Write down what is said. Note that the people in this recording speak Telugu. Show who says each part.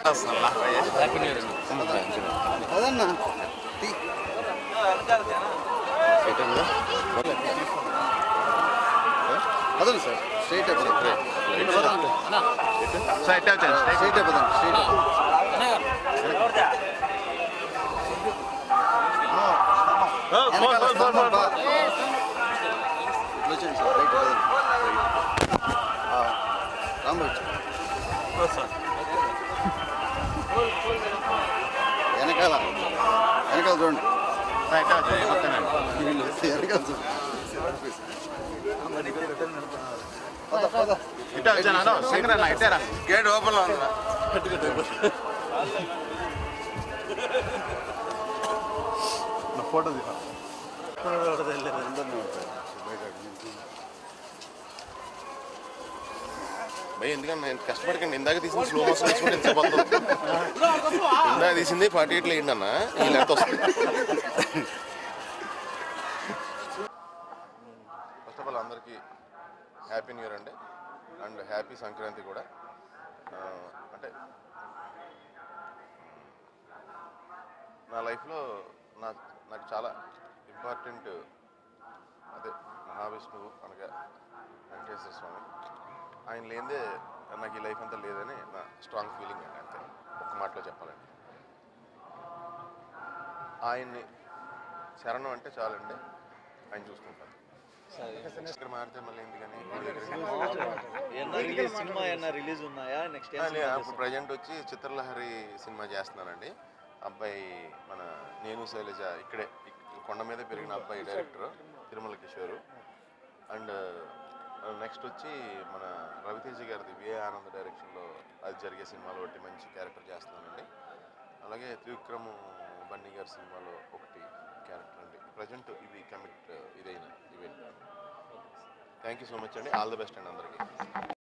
Speaker 1: అదన్నా తీ. అదను సార్ స్ట్రైట్ అయిపోతుంది స్ట్రైట్ అయిపోతుంది స్ట్రైట్ వెనకాల స్తంభం బా. వచ్చేయండి సార్ రైట్ పదండి. ఆ, రాంబాబు వచ్చి. వెనకాల వెనకాల చూడండి వీళ్ళు వెనకాల చూడండి పద, పద.
Speaker 2: గేట్ ఓపెన్ లో ఉందా
Speaker 1: అందరినీ ఉంటారు. బయట అడిగి.
Speaker 2: భయ ఎందుకంటే నేను కష్టపడకండి ఇందాక తీసింది స్లో మోషన్ తీసుకుంటే ఎంత పోతుంది ఇందాక తీసింది ఫార్టీ ఎయిట్ లేండి అన్న ఈ లెంత్ వస్తుంది ఫస్ట్ ఆఫ్ ఆల్ అందరికీ హ్యాపీ న్యూ ఇయర్ అండి అండ్ హ్యాపీ సంక్రాంతి కూడా ఆ, అంటే నా లైఫ్లో నా నాకు చాలా ఇంపార్టెంట్ అదే మహావిష్ణువు అనగా వెంకటేశ్వర స్వామి ఆయన లేదే నాకు ఈ లైఫ్ అంతా లేదని నా స్ట్రాంగ్ ఫీలింగ్ అండి అంతే ఒక్క మాటలో చెప్పాలండి ఆయన్ని శరణం అంటే చాలండి ఆయన చూసుకుంటారు ఇక్కడ మారితే మళ్ళీ ఎందుకని
Speaker 3: ఏమన్నా రిలీజ్ సినిమా ఏమన్నా రిలీజ్ ఉన్నాయా నెక్స్ట్
Speaker 2: ఆ, లే- అప్పుడు ప్రజెంట్ వచ్చి చిత్రలహరి సినిమా చేస్తున్నానండి అబ్బాయి మన నేను శైలజ ఇక్కడే ఇక్- కొండ మీద పెరిగిన అబ్బాయి director Tirumala Kishore and next వచ్చి మన రవితేజ గారిది విఏ ఆనంద్ డైరెక్షన్లో అది జరిగే సినిమాలో ఒకటి మంచి క్యారెక్టర్ చేస్తున్నానండి అలాగే త్రివిక్రమ్ బన్నీ గారి సినిమాలో ఒకటి క్యారెక్టర్ అండి ప్రజెంట్ ఇది కమిట్ ఇదైన event thank you so much అండి ఆల్ ది బెస్ట్ అండి అందరికీ